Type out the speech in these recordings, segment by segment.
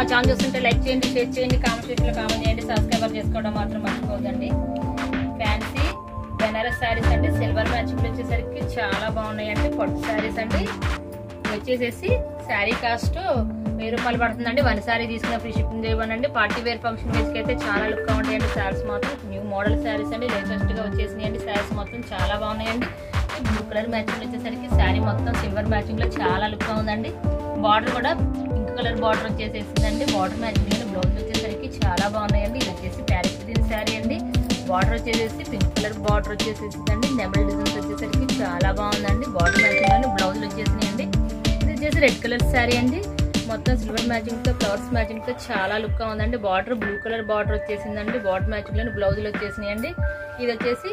మా ఛానల్ చూస్తుంటే లైక్ చేయండి షేర్ చేయండి కామెంట్ సెక్షన్లో కామెంట్ చేయండి సబ్స్క్రైబర్ చేసుకోవడం మాత్రం మర్చిపోవద్దండి ఫ్యాన్సీ బెనారస్ శారీస్ అండి సిల్వర్ మ్యాచింగ్ వచ్చేసరికి చాలా బాగున్నాయండి పట్టు శారీస్ అండి ఇవి వచ్చేసేసి శారీ కాస్ట్ వెయ్యి రూపాయలు పడుతుందండి వన్ శారీ తీసుకున్న ఫ్రీ షిప్పింగ్ ఇవ్వనండి పార్టీ వేర్ ఫంక్షన్ వేస్కి అయితే చాలా లుక్ గా ఉంటాయండి శారీస్ మాత్రం న్యూ మోడల్ శారీస్ అండి లేటెస్ట్ గా వచ్చేసినాయండి శారీస్ మొత్తం చాలా బాగున్నాయండి బ్లూ కలర్ మ్యాచింగ్ వచ్చేసరికి శారీ మొత్తం సిల్వర్ మ్యాచింగ్ లో చాలా లుక్ గా ఉందండి బార్డర్ కూడా పింక్ కలర్ బార్డర్ వచ్చేసేసిందండి బార్డర్ మ్యాచింగ్ లో బ్లౌజ్ వచ్చేసరికి చాలా బాగున్నాయండి ఇది వచ్చేసి ప్యారెట్ గ్రీన్ శారీ అండి బార్డర్ వచ్చేసేసి పింక్ కలర్ బార్డర్ వచ్చేసేసిందండి నెమల్ డిజైన్స్ వచ్చేసరికి చాలా బాగుందండి బార్డర్ మ్యాచింగ్ లోనే బ్లౌజులు వచ్చేసినాయండి ఇది వచ్చేసి రెడ్ కలర్ శారీ అండి మొత్తం సిల్వర్ మ్యాచింగ్ తో ఫ్లవర్స్ మ్యాచింగ్ తో చాలా లుక్ గా ఉందండి బార్డర్ బ్లూ కలర్ బార్డర్ వచ్చేసిందండి బార్డర్ మ్యాచింగ్ లోని బ్లౌజులు వచ్చేసినాయండి ఇది వచ్చేసి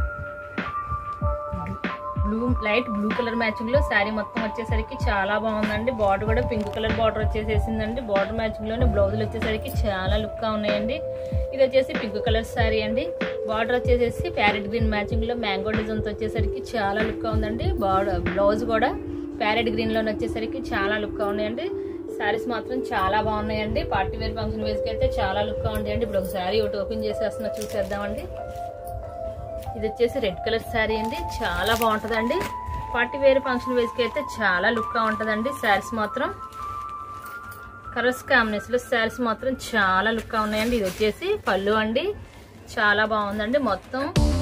blue light blue colour matching లో శారీ మొత్తం వచ్చేసరికి చాలా బాగుందండి బార్డర్ కూడా పింక్ కలర్ బార్డర్ వచ్చేసేసిందండి బార్డర్ మ్యాచింగ్ లోనే బ్లౌజులు వచ్చేసరికి చాలా లుక్ గా ఉన్నాయండి ఇది వచ్చేసి పింక్ కలర్ శారీ అండి బార్డర్ వచ్చేసేసి ప్యారెట్ గ్రీన్ మ్యాచింగ్ లో మ్యాంగో డిజైన్ తో వచ్చేసరికి చాలా లుక్ గా ఉందండి బార్డర్ బ్లౌజ్ కూడా ప్యారెట్ గ్రీన్ లోనే వచ్చేసరికి చాలా లుక్ గా ఉన్నాయండి శారీస్ మాత్రం చాలా బాగున్నాయండి పార్టీ వేర్ ఫంక్షన్ వేస్కి అయితే చాలా లుక్ గా ఉంటాయండి ఇప్పుడు ఒక శారీ ఒకటి ఓపెన్ చేసేస్తున్నా చూసేద్దామండి ఇది వచ్చేసి రెడ్ కలర్ శారీ అండి చాలా బాగుంటుందండి పార్టీ వేర్ ఫంక్షన్ వేస్కి అయితే చాలా లుక్గా ఉంటుందండి శారీస్ మాత్రం కలర్స్ కాంబినేషన్లో శారీస్ మాత్రం చాలా లుక్గా ఉన్నాయండి ఇది వచ్చేసి పళ్ళు అండి చాలా బాగుందండి మొత్తం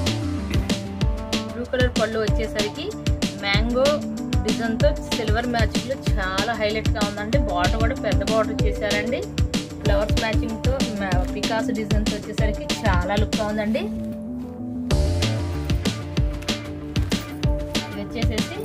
బ్లూ కలర్ పళ్ళు వచ్చేసరికి మ్యాంగో డిజైన్తో సిల్వర్ మ్యాచింగ్లో చాలా హైలైట్గా ఉందండి బార్డర్ కూడా పెద్ద బార్డర్ చేశారండి ఫ్లవర్స్ మ్యాచింగ్తో పికాస్ డిజైన్స్ వచ్చేసరికి చాలా లుక్గా ఉందండి ఇది వచ్చేసేసి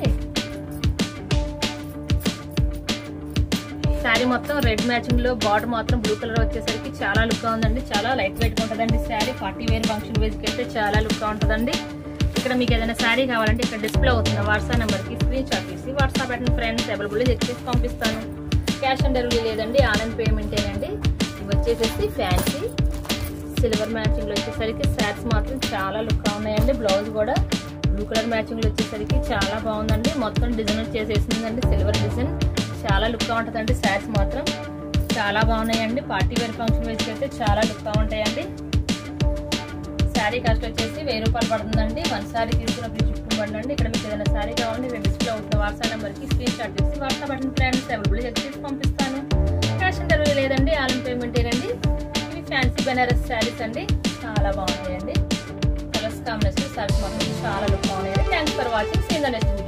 శారీ మొత్తం రెడ్ మ్యాచింగ్ లో బార్డర్ మాత్రం బ్లూ కలర్ వచ్చేసరికి చాలా లుక్ గా ఉందండి చాలా లైట్ వెయిట్ గా ఉంటుందండి శారీ పార్టీ వేర్ ఫంక్షన్ వేస్కి అయితే చాలా లుక్ గా ఉంటుందండి ఇక్కడ మీకు ఏదైనా శారీ కావాలంటే ఇక్కడ డిస్ప్లే అవుతుంది వాట్సాప్ నెంబర్ కి స్క్రీన్ షాట్ తీసి వాట్సాప్ పెట్టిన ఫ్రెండ్స్ అవైలబుల్ చెక్ చేసి పంపిస్తాను క్యాష్ ఆన్ డెలివరీ లేదండి ఆన్లైన్ పేమెంటేనండి ఇవి వచ్చేసేసి ఫ్యాన్సీ సిల్వర్ మ్యాచింగ్ లో వచ్చేసరికి శారీస్ మాత్రం చాలా లుక్ గా ఉన్నాయండి బ్లౌజ్ కూడా బ్లూ కలర్ మ్యాచింగ్ లో వచ్చేసరికి చాలా బాగుందండి మొత్తం డిజైన్ వచ్చేసేసిందండి సిల్వర్ డిజైన్ చాలా లుక్ గా ఉంటుందండి శారీస్ మాత్రం చాలా బాగున్నాయండి పార్టీ వేర్ ఫంక్షన్ వేసి అయితే చాలా లుక్ గా ఉంటాయండి శారీ కాస్ట్ వచ్చేసి వెయ్యి రూపాయలు పడుతుందండి వన్ శారీ తీసుకున్నప్పుడు షిప్పింగ్ పడండి ఇక్కడ మీకు ఏదైనా శారీ కావాలంటే ఇక్కడ డిస్ప్లే అవుతున్న వాట్సాప్ నెంబర్కి స్క్రీన్ షాట్ చేసి WhatsApp button friends available check చేసి పంపిస్తాను క్యాష్ ఆన్ డెలివరీ లేదండి ఆన్లైన్ పేమెంట్ ఏనండి ఇవి ఫ్యాన్సీ బెనారస్ శారీస్ అండి చాలా బాగున్నాయండి కలర్స్ కాంబినేషన్ శారీస్ మాత్రం చాలా లుక్ బాగున్నాయండి thanks for watching seen the next